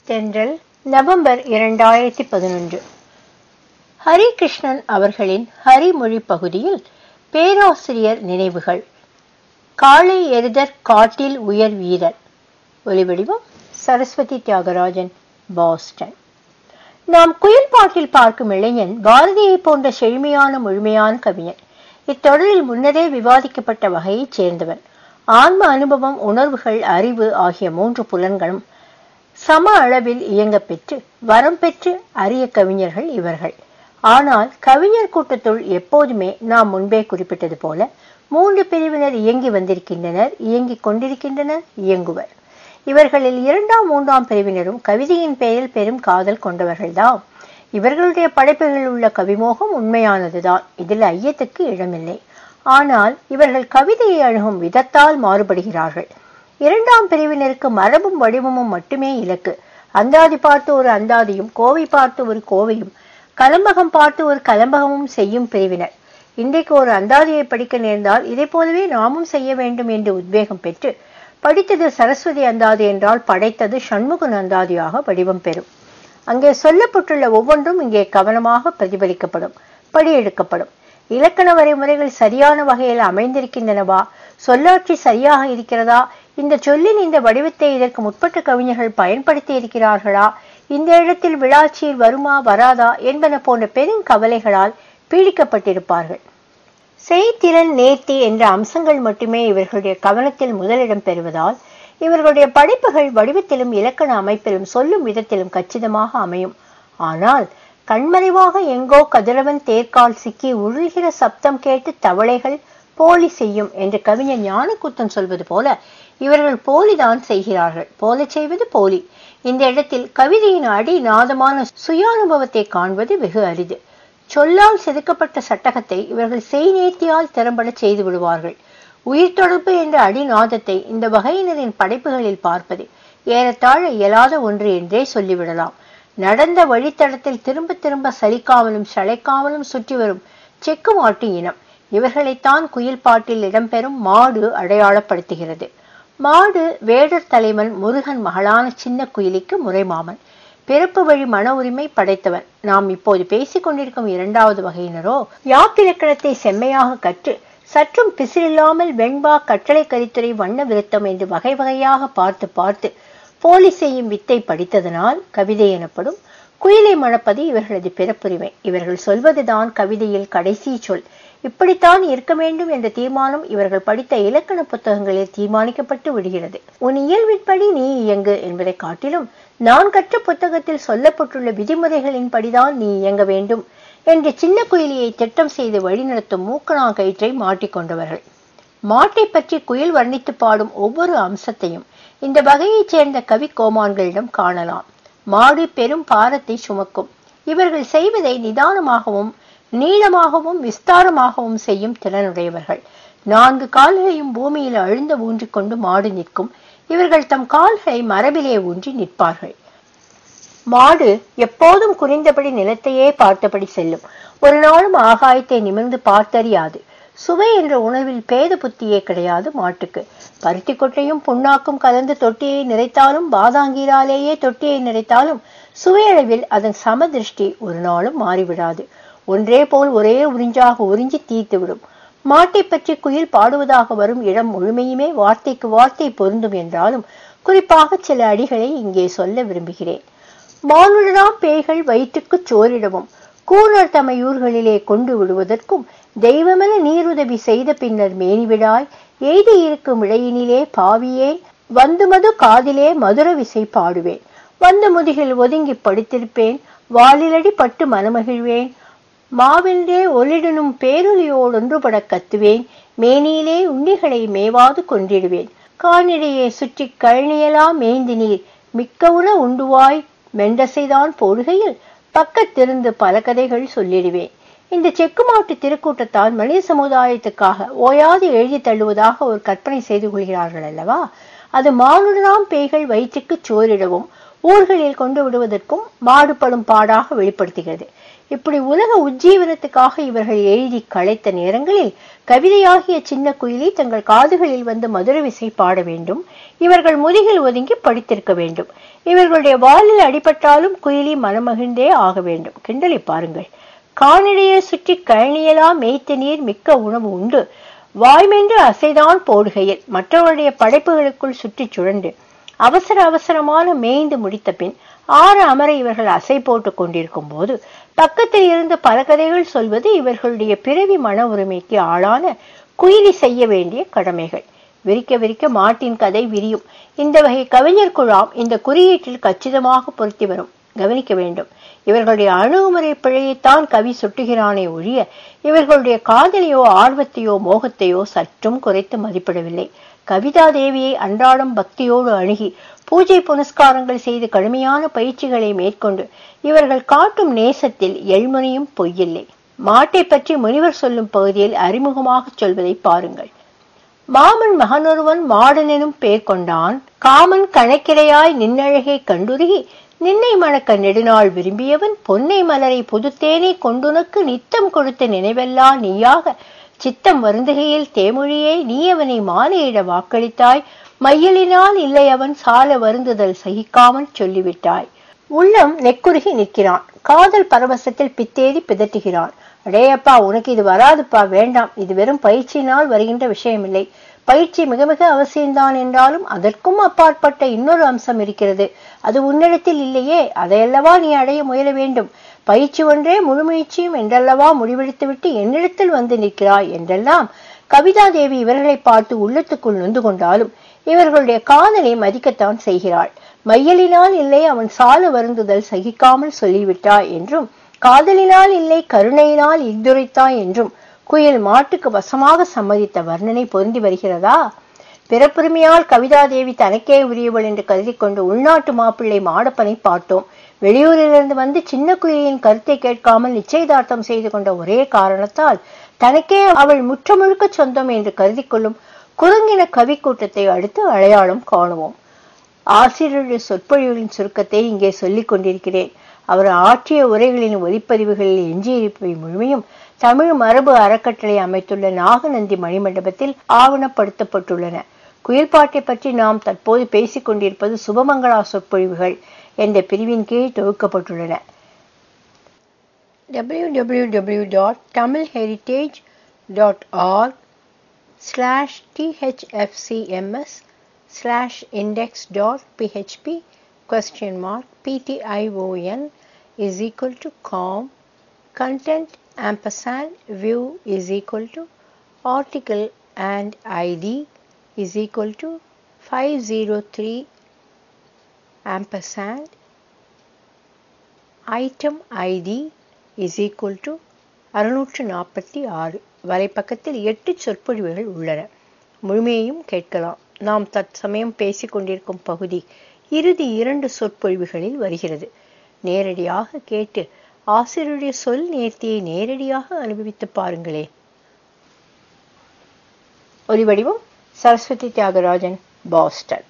தென்றல் நவம்பர் இரண்டாயிரத்தி பதினொன்று ஹரிகிருஷ்ணன் அவர்களின் ஹரிமொழி பகுதியில் பேராசிரியர் நினைவுகள் காளை எருதற் காட்டில் உயர் வீரர் ஒலிவடிவம் சரஸ்வதி தியாகராஜன் பாஸ்டன் நாம் குயில் பாட்டில் பார்க்கும் இளைஞன் பாரதியை போன்ற செழுமையான முழுமையான கவிஞன் இத்தொடரில் முன்னரே விவாதிக்கப்பட்ட வகையைச் சேர்ந்தவன் ஆன்ம அனுபவம் உணர்வுகள் அறிவு ஆகிய மூன்று புலன்களும் சம அளவில் இயங்கப் பெற்று வரம் பெற்று அரிய கவிஞர்கள் இவர்கள் ஆனால் கவிஞர் கூட்டத்துள் எப்போதுமே நாம் முன்பே குறிப்பிட்டது போல மூன்று பிரிவினர் இயங்கி வந்திருக்கின்றனர் இயங்கிக் கொண்டிருக்கின்றனர் இயங்குவர் இவர்களில் இரண்டாம் மூன்றாம் பிரிவினரும் கவிதையின் பெயரில் பெரும் காதல் கொண்டவர்கள்தான் இவர்களுடைய படைப்புகளில் உள்ள கவிமோகம் உண்மையானதுதான் இதில் ஐயத்துக்கு இடமில்லை ஆனால் இவர்கள் கவிதையை அணுகும் விதத்தால் மாறுபடுகிறார்கள் இரண்டாம் பிரிவினருக்கு மரபும் வடிவமும் மட்டுமே இலக்கு அந்தாதி பார்த்து ஒரு அந்தாதியும் கோவை பார்த்து ஒரு கோவையும் கலம்பகம் பார்த்து ஒரு கலம்பகமும் செய்யும் பிரிவினர் இன்றைக்கு ஒரு அந்தாதியை படிக்க நேர்ந்தால் இதை போலவே நாமும் செய்ய வேண்டும் என்று உத்வேகம் பெற்று படித்தது சரஸ்வதி அந்தாதி என்றால் படைத்தது சண்முகன் அந்தாதியாக வடிவம் பெறும் அங்கே சொல்லப்பட்டுள்ள ஒவ்வொன்றும் இங்கே கவனமாக பிரதிபலிக்கப்படும் படியெடுக்கப்படும் இலக்கண வரைமுறைகள் சரியான வகையில் அமைந்திருக்கின்றனவா சொல்லாட்சி சரியாக இருக்கிறதா இந்த சொல்லின் இந்த வடிவத்தை இதற்கு முற்பட்ட கவிஞர்கள் பயன்படுத்தி இருக்கிறார்களா இந்த இடத்தில் விழாட்சியில் வருமா வராதா என்பன போன்ற பெருங்கவலைகளால் பீடிக்கப்பட்டிருப்பார்கள் செய்திறன் நேர்த்தி என்ற அம்சங்கள் மட்டுமே இவர்களுடைய கவனத்தில் முதலிடம் பெறுவதால் இவர்களுடைய படைப்புகள் வடிவத்திலும் இலக்கண அமைப்பிலும் சொல்லும் விதத்திலும் கச்சிதமாக அமையும் ஆனால் கண்மறைவாக எங்கோ கதிரவன் தேர்கால் சிக்கி உருள்கிற சப்தம் கேட்டு தவளைகள் போலி செய்யும் என்று கவிஞர் ஞானக்கூத்தன் சொல்வது போல இவர்கள் போலிதான் செய்கிறார்கள் போல செய்வது போலி இந்த இடத்தில் கவிதையின் அடி நாதமான சுயானுபவத்தை காண்பது வெகு அரிது சொல்லால் செதுக்கப்பட்ட சட்டகத்தை இவர்கள் செய்நேர்த்தியால் திறம்பட செய்து விடுவார்கள் உயிர் தொடர்பு என்ற அடிநாதத்தை இந்த வகையினரின் படைப்புகளில் பார்ப்பது ஏறத்தாழ இயலாத ஒன்று என்றே சொல்லிவிடலாம் நடந்த வழித்தடத்தில் திரும்ப திரும்ப சலிக்காமலும் சளைக்காமலும் சுற்றி வரும் செக்கு மாட்டு இனம் இவர்களைத்தான் குயில் பாட்டில் இடம்பெறும் மாடு அடையாளப்படுத்துகிறது மாடு வேடர் தலைவன் முருகன் மகளான சின்ன குயிலிக்கு முறைமாமன் பிறப்பு வழி மன உரிமை படைத்தவன் நாம் இப்போது பேசிக் கொண்டிருக்கும் இரண்டாவது வகையினரோ யாப்பிலக்கணத்தை செம்மையாக கற்று சற்றும் பிசிறில்லாமல் வெண்பா கட்டளை கரித்துறை வண்ண விருத்தம் என்று வகை வகையாக பார்த்து பார்த்து போலி செய்யும் வித்தை படித்ததனால் கவிதை எனப்படும் குயிலை மணப்பது இவர்களது பிறப்புரிமை இவர்கள் சொல்வதுதான் கவிதையில் கடைசி சொல் இப்படித்தான் இருக்க வேண்டும் என்ற தீர்மானம் இவர்கள் படித்த இலக்கண புத்தகங்களில் தீர்மானிக்கப்பட்டு விடுகிறது உன் இயல்பின்படி நீ இயங்கு என்பதை காட்டிலும் நான் கற்ற புத்தகத்தில் சொல்லப்பட்டுள்ள விதிமுறைகளின் படிதான் நீ இயங்க வேண்டும் என்று சின்ன குயிலியை திட்டம் செய்து வழிநடத்தும் மூக்கணா கயிற்றை மாட்டிக்கொண்டவர்கள் மாட்டை பற்றி குயில் வர்ணித்து பாடும் ஒவ்வொரு அம்சத்தையும் இந்த வகையைச் சேர்ந்த கவி கோமான்களிடம் காணலாம் மாடு பெரும் பாரத்தை சுமக்கும் இவர்கள் செய்வதை நிதானமாகவும் நீளமாகவும் விஸ்தாரமாகவும் செய்யும் திறனுடையவர்கள் நான்கு கால்களையும் பூமியில் அழுந்த ஊன்றிக்கொண்டு மாடு நிற்கும் இவர்கள் தம் கால்களை மரபிலே ஊன்றி நிற்பார்கள் மாடு எப்போதும் குறிந்தபடி நிலத்தையே பார்த்தபடி செல்லும் ஒரு நாளும் ஆகாயத்தை நிமிர்ந்து பார்த்தறியாது சுவை என்ற உணவில் பேத புத்தியே கிடையாது மாட்டுக்கு பருத்தி கொட்டையும் புண்ணாக்கும் கலந்து தொட்டியை நிறைத்தாலும் பாதாங்கீராலேயே தொட்டியை நிறைத்தாலும் சுவையளவில் அதன் சமதிருஷ்டி ஒரு நாளும் மாறிவிடாது ஒன்றே போல் ஒரே உறிஞ்சாக உறிஞ்சி தீர்த்து விடும் மாட்டை பற்றி குயில் பாடுவதாக வரும் இடம் முழுமையுமே வார்த்தைக்கு வார்த்தை பொருந்தும் என்றாலும் குறிப்பாக சில அடிகளை இங்கே சொல்ல விரும்புகிறேன் மானுடனாம் பேய்கள் வயிற்றுக்கு சோரிடவும் கூணர் தமையூர்களிலே கொண்டு விடுவதற்கும் தெய்வமென நீருதவி செய்த பின்னர் மேனிவிடாய் எய்தி இருக்கும் இடையினிலே பாவியேன் வந்து மது காதிலே மதுர விசை பாடுவேன் வந்த முதுகில் ஒதுங்கி படுத்திருப்பேன் வாலிலடி பட்டு மனமகிழ்வேன் மாவென்றே ஒளிடனும் பேரொலியோடொன்றுபட கத்துவேன் மேனியிலே உண்டிகளை மேவாது கொன்றிடுவேன் கானிடையே சுற்றி கழனியலா மேய்ந்து நீர் மிக்க உண உண்டுவாய் மெண்டசைதான் போடுகையில் பக்கத்திருந்து பல கதைகள் சொல்லிடுவேன் இந்த செக்கு மாட்டு திருக்கூட்டத்தால் மனித சமுதாயத்துக்காக ஓயாது எழுதி தள்ளுவதாக ஒரு கற்பனை செய்து கொள்கிறார்கள் அல்லவா அது மானுடனாம் பேய்கள் வயிற்றுக்கு சோரிடவும் ஊர்களில் கொண்டு விடுவதற்கும் மாடுபடும் பாடாக வெளிப்படுத்துகிறது இப்படி உலக உஜ்ஜீவனத்துக்காக இவர்கள் எழுதி களைத்த நேரங்களில் கவிதையாகிய சின்ன குயிலி தங்கள் காதுகளில் வந்து மதுர விசை பாட வேண்டும் இவர்கள் முதுகில் ஒதுங்கி படித்திருக்க வேண்டும் இவர்களுடைய வாலில் அடிபட்டாலும் குயிலி மனமகிழ்ந்தே ஆக வேண்டும் கிண்டலை பாருங்கள் காணிடையே சுற்றி கழனியலா மேய்த்த நீர் மிக்க உணவு உண்டு வாய்மென்று அசைதான் போடுகையில் மற்றவருடைய படைப்புகளுக்குள் சுற்றி சுழண்டு அவசர அவசரமான மேய்ந்து முடித்த பின் ஆறு அமர இவர்கள் அசை போட்டுக் கொண்டிருக்கும் போது பக்கத்தில் இருந்து பல கதைகள் சொல்வது இவர்களுடைய பிறவி மன உரிமைக்கு ஆளான குயிலி செய்ய வேண்டிய கடமைகள் விரிக்க விரிக்க மாட்டின் கதை விரியும் இந்த வகை கவிஞர் குழாம் இந்த குறியீட்டில் கச்சிதமாக பொருத்தி வரும் கவனிக்க வேண்டும் இவர்களுடைய அணுகுமுறை பிழையைத்தான் கவி சுட்டுகிறானே ஒழிய இவர்களுடைய காதலையோ ஆர்வத்தையோ மோகத்தையோ சற்றும் குறைத்து மதிப்பிடவில்லை கவிதா தேவியை அன்றாடம் பக்தியோடு அணுகி பூஜை புனஸ்காரங்கள் செய்து கடுமையான பயிற்சிகளை மேற்கொண்டு இவர்கள் காட்டும் நேசத்தில் எள்முனையும் பொய்யில்லை மாட்டை பற்றி முனிவர் சொல்லும் பகுதியில் அறிமுகமாக சொல்வதை பாருங்கள் மாமன் மகனொருவன் மாடனெனும் பேர் கொண்டான் காமன் கணக்கிடையாய் நின்னழகை கண்டுருகி நின்னை மணக்க நெடுநாள் விரும்பியவன் பொன்னை மலரை புதுத்தேனை கொண்டுனக்கு நித்தம் கொடுத்த நினைவெல்லாம் நீயாக சித்தம் வருந்துகையில் தேமொழியே நீ அவனை மாலையிட வாக்களித்தாய் மையலினால் இல்லை அவன் சால வருந்துதல் சகிக்காமல் சொல்லிவிட்டாய் உள்ளம் நெக்குருகி நிற்கிறான் காதல் பரவசத்தில் பித்தேறி பிதட்டுகிறான் அடேயப்பா உனக்கு இது வராதுப்பா வேண்டாம் இது வெறும் பயிற்சியினால் வருகின்ற விஷயமில்லை பயிற்சி மிக மிக அவசியம்தான் என்றாலும் அதற்கும் அப்பாற்பட்ட இன்னொரு அம்சம் இருக்கிறது அது உன்னிடத்தில் இல்லையே அதையல்லவா நீ அடைய முயல வேண்டும் பயிற்சி ஒன்றே முழுமுயற்சியும் என்றல்லவா முடிவெடுத்துவிட்டு என்னிடத்தில் வந்து நிற்கிறாய் என்றெல்லாம் கவிதா தேவி இவர்களை பார்த்து உள்ளத்துக்குள் நொந்து கொண்டாலும் இவர்களுடைய காதலை மதிக்கத்தான் செய்கிறாள் மையலினால் இல்லை அவன் சால வருந்துதல் சகிக்காமல் சொல்லிவிட்டாய் என்றும் காதலினால் இல்லை கருணையினால் இத்துரைத்தாய் என்றும் குயில் மாட்டுக்கு வசமாக சம்மதித்த வர்ணனை பொருந்தி வருகிறதா பிறப்புரிமையால் கவிதாதேவி தனக்கே உரியவள் என்று கருதி கொண்டு உள்நாட்டு மாப்பிள்ளை மாடப்பனை பார்த்தோம் வெளியூரிலிருந்து வந்து சின்ன குயிலின் கருத்தை கேட்காமல் நிச்சயதார்த்தம் செய்து கொண்ட ஒரே காரணத்தால் தனக்கே அவள் முற்றமுழுக்க சொந்தம் என்று கருதி கொள்ளும் குறுங்கின கவி கூட்டத்தை அடுத்து அடையாளம் காணுவோம் ஆசிரியருடைய சொற்பொழிவுகளின் சுருக்கத்தை இங்கே சொல்லிக் கொண்டிருக்கிறேன் அவர் ஆற்றிய உரைகளின் ஒலிப்பதிவுகளில் எஞ்சியிருப்பவை முழுமையும் தமிழ் மரபு அறக்கட்டளை அமைத்துள்ள நாகநந்தி மணிமண்டபத்தில் ஆவணப்படுத்தப்பட்டுள்ளன குயில்பாட்டை பற்றி நாம் தற்போது பேசிக் கொண்டிருப்பது சுபமங்களா சொற்பொழிவுகள் என்ற பிரிவின் கீழ் தொகுக்கப்பட்டுள்ளன www.tamilheritage.org slash thfcms slash index.php question mark ption is equal to com content ampersand view is equal to article and id is equal to 503 ampersand item id is equal to அறுநூற்று நாற்பத்தி ஆறு வலைப்பக்கத்தில் எட்டு சொற்பொழிவுகள் உள்ளன முழுமையையும் கேட்கலாம் நாம் தற்சமயம் பேசிக் கொண்டிருக்கும் பகுதி இறுதி இரண்டு சொற்பொழிவுகளில் வருகிறது நேரடியாக கேட்டு ஆசிரியருடைய சொல் நேர்த்தியை நேரடியாக அனுபவித்து பாருங்களேன் ஒலிவடிவம் சரஸ்வதி தியாகராஜன் பாஸ்டன்